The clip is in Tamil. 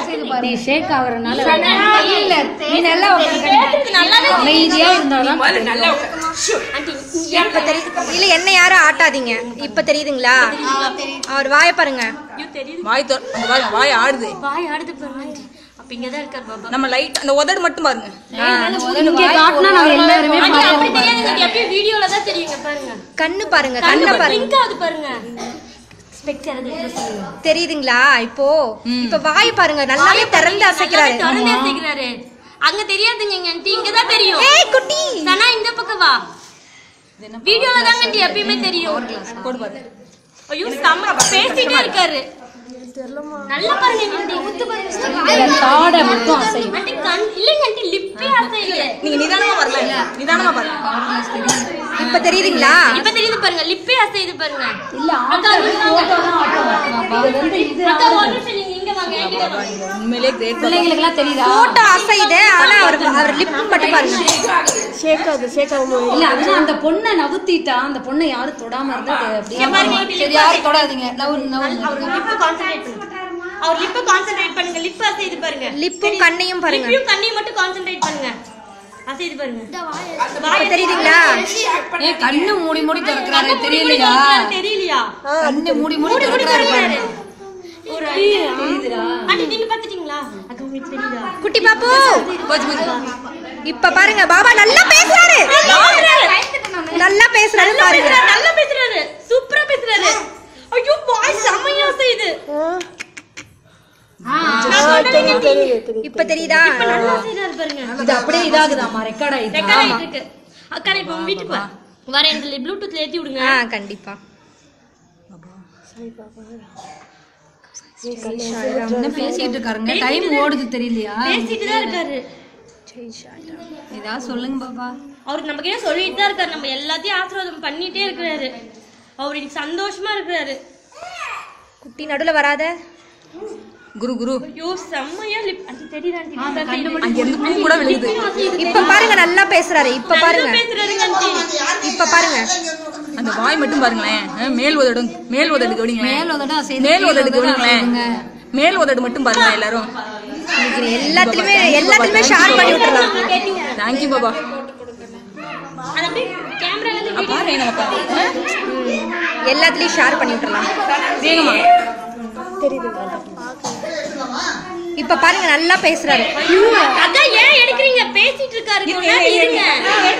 நீ ஷேக் ஆகுறனால இல்ல நீ நல்லா உட்காருங்க நல்லாவே அமைதியா இருந்தாதான் இப்ப தெரியுது இல்ல என்ன யாரும் ஆட்டாதீங்க இப்ப தெரியுதுங்களா அவர் வாயை பாருங்க ஐயோ தெரியுது வாய் தொ- அந்த வாய் வாய் ஆடுது வாய் ஆடுது பாருங்க ஆண்டி அப்ப இங்கதான் இருக்கார் பாபா நம்ம லைட் அந்த உதடு மட்டும் பாருங்க இங்க காட்டினா நாங்க எல்லாருமே ஆண்டி அப்படி தெரியாதுங்க ஆண்டி அப்படியே வீடியோல தான் தெரியுங்க பாருங்க கண்ணு பாருங்க கண்ணை பாருங்க பிங்க் ஆகுது பாருங்க ஸ்பெக்ஸ் யாராவது எடுத்து சொல்லுங்க தெரியுதுங்களா இப்போ இப்ப வாய் பாருங்க நல்லாவே திறந்து அசைக்கிறாரு திறந்து அசைக்கிறாரு அங்க தெரியாதுங்க எங்க ஆண்டி இங்க தான் தெரியும் ஏய் குட்டி சனா இந்த பக்கம் வா வீடியோல தாங்க ஆண்டி எப்பயுமே தெரியும் போடு பாரு ஐயோ செம்ம பேசிட்டே இருக்காரு நல்லா பாருங்க எங்க ஆண்டி முத்து பாருங்க தாடை மட்டும் அசையும் ஆண்டி கண் இல்லைங்க ஆண்டி லிப்பே அசையல நீங்க நிதானமா வரல நிதானமா பாருங்க இப்ப தெரியுதுங்களா இப்ப தெரியுது பாருங்க லிப்பே அசையுது பாருங்க இல்ல அக்கா போட்டோ தான் ஆட்டோம் இது வந்து இது அக்கா ஒரு நிமிஷம் நீங்க இங்க வாங்க என்கிட்ட வாங்க உண்மையிலே கிரேட் பிள்ளைங்களுக்கு எல்லாம் தெரியுதா போட்டோ அசையுது ஆனா அவர் அவர் லிப் மட்டும் பாருங்க இல்ல அதுதான் அந்த பொண்ணை நவுத்திட்டா அந்த பொண்ணை யாரும் தொடாம இருந்தா அது அப்படியே இங்க பாருங்க ஆண்டி சரி யாரும் தொடாதீங்க நவு நவு அவர் லிப்ப கான்சென்ட்ரேட் பண்ணுங்க அவர் லிப்ப கான்சென்ட்ரேட் பண்ணுங்க லிப் அசையுது பாருங்க லிப்பும் கண்ணையும் பாருங்க லிப்பையும் கண்ணையும் மட்டும் கான்சென்ட்ரேட் பண்ணுங்க அசையுது பாருங்க இப்ப தெரியுதுங்களா ஏன் கண்ணு மூடி மூடி திறக்கிறாரு கண்ணை மூடி மூடி தெரியலையா திறக்கிறாரு, தெரியலையா கண்ணு மூடி மூடி மூடி மூடி திறக்கிறாரு திறக்கிறாரு. பாருங்க. ஒரு தெரியுதுடா ஆண்டி நீங்க பாத்துட்டீங்களா அக்கா உங்களுக்கு தெரியுதா குட்டி பாப்பு இப்ப பாருங்க பாபா நல்லா பேசுறாரு நல்லா பேசுறாரு நல்லா பாருங்க பேசுறாரு நல்லா பேசுறாரு சூப்பரா பேசுறாரு ஐயோ வாய் செம்மையா செய்யுது இப்ப தெரியுதா நல்லா செய்றாரு பாருங்க இது அப்படியே இதாகுதாமா ரெக்கார்ட் ஆயிடுது ரெக்கார்ட் ஆயிட்டு இருக்கு அக்கா நான் இப்ப உங்க வீட்டுக்கு வா வரேன் இதுல ப்ளூடூத்ல ஏத்தி விடுங்க ஆ கண்டிப்பா என்ன பேசிட்டு இருக்காருங்க டைம் ஓடுது தெரியலையா பேசிட்டு தான் இருக்காரு ஏதாவது சொல்லுங்க பாப்பா அவருக்கு நம்ம கிட்ட சொல்லிட்டு தான் இருக்காரு நம்ம எல்லாத்தையும் ஆசீர்வாதம் பண்ணிட்டே இருக்கிறாரு அவர் இன்னைக்கு சந்தோஷமா இருக்கிறாரு குட்டி நடுவுல வராத குரு குரு ஐயோ செம்மையா லிப் அது தெரியுதா ஆண்டி? அங்க இருந்து பூ கூட விழுகுது இப்ப பாருங்க நல்லா பேசுறாரு இப்ப நல்லா பாருங்க பேசுறாருங்க ஆண்டி. இப்ப பாருங்க அந்த வாய் மட்டும் பாருங்களேன் அஹ், மேல் உதடு மேல் உதடு கவனிங்களேன் மேல் உதடு அசையுது, மேல் கீழ் உதடு உதடு கவனிங்களேன் அசையுதுங்க. மேல் உதடு மட்டும் பாருங்க எல்லாரும் இன்னைக்கு எல்லாத்துலயுமே எல்லாத்துலயுமே ஷேர் பண்ணி விட்டுறலாம் நீங்க கேட்டீங்க தேங்க்யூ பாபா அது அப்படியே கேமரால இருந்து video- பாரு நம்ம பாரு எல்லாத்துலயும் ஷேர் பண்ணி விட்டுறலாம் வேணுமா இப்ப பாருங்க நல்லா பேசுறாரு அதான் ஏன் எடுக்கிறீங்க பேசிட்டு இருக்காரு கொஞ்ச நேரம் இருங்க